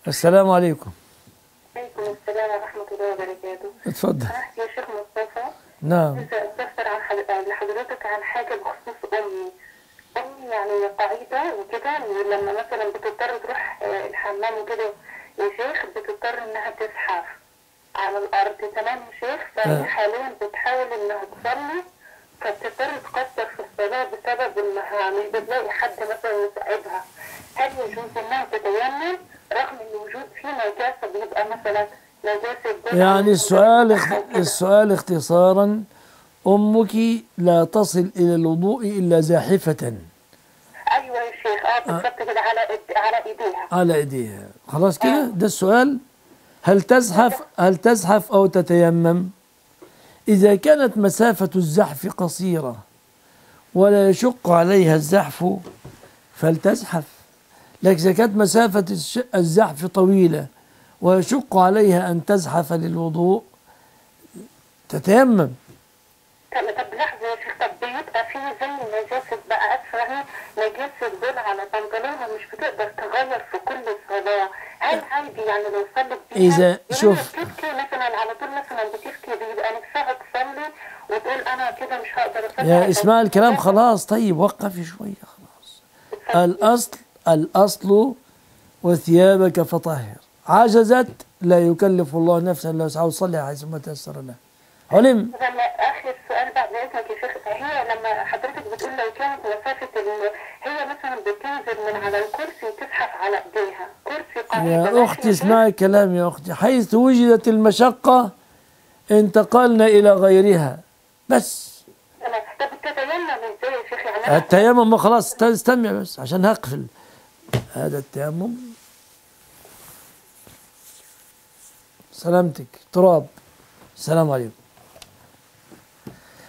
السلام عليكم عليكم السلام ورحمة الله وبركاته اتفضل سمحت يا شيخ مصطفى نعم عايزة أستفسر عن حد- لحضرتك عن حاجة بخصوص أمي أمي يعني قاعدة وكده ولما مثلا بتضطر تروح آه، الحمام وكده يا شيخ بتضطر إنها تزحف على الأرض تمام يا شيخ فهي آه. حاليا بتحاول إنها تصلي فبتضطر تقصر في الصلاة بسبب إنها مش بتلاقي حد مثلا يساعدها هل يجوز إنها تتيمم رغم إن وجود فيه نجاسة بيبقى مثلا نجاسة دم يعني أو السؤال نجاسة اخت- كده؟ السؤال اختصارا أمك لا تصل إلى الوضوء إلا زاحفة ايوه يا شيخ اه بالظبط كده على إيد- على ايديها على ايديها خلاص كده ده السؤال هل تزحف هل تزحف او تتيمم اذا كانت مسافه الزحف قصيره ولا يشق عليها الزحف فلتزحف لكن اذا كانت مسافه الش- الزحف طويله ويشق عليها ان تزحف للوضوء تتيمم طب طب لحظه يا شيخ طب بيبقى في زي نجاسه بقى اسفه يعني نجاسه دول على بنطلونها مش بتقدر تغير في كل صلاه هل عادي يعني لو صلت بيها إذا- يعني شوف. هي بتبكي مثلا على طول مثلا بتبكي بيبقى نفسها تصلي وتقول انا كده مش هقدر اصلي يا عشان اسماء الكلام نجاسة. خلاص طيب وقفي شويه خلاص الأصل الأصل وثيابك فطهر عجزت لا يكلف الله نفسا الا وسعها وصلي حيث ما تيسر له علم لما اخر سؤال بعد اذنك يا شيخ هي لما حضرتك بتقول لو كانت مسافه ال... هي مثلا بتنزل من على الكرسي وتزحف على ايديها كرسي قاعده يا ماشي أختي يا شيخ؟ اسمعي كلام يا أختي حيث وجدت المشقة انتقلنا إلى غيرها بس تمام. طب تتيمم ازاي يا شيخ يعني أنا- التيمم ما خلاص است- استمع بس عشان هقفل هذا التيمم سلامتك تراب السلام عليكم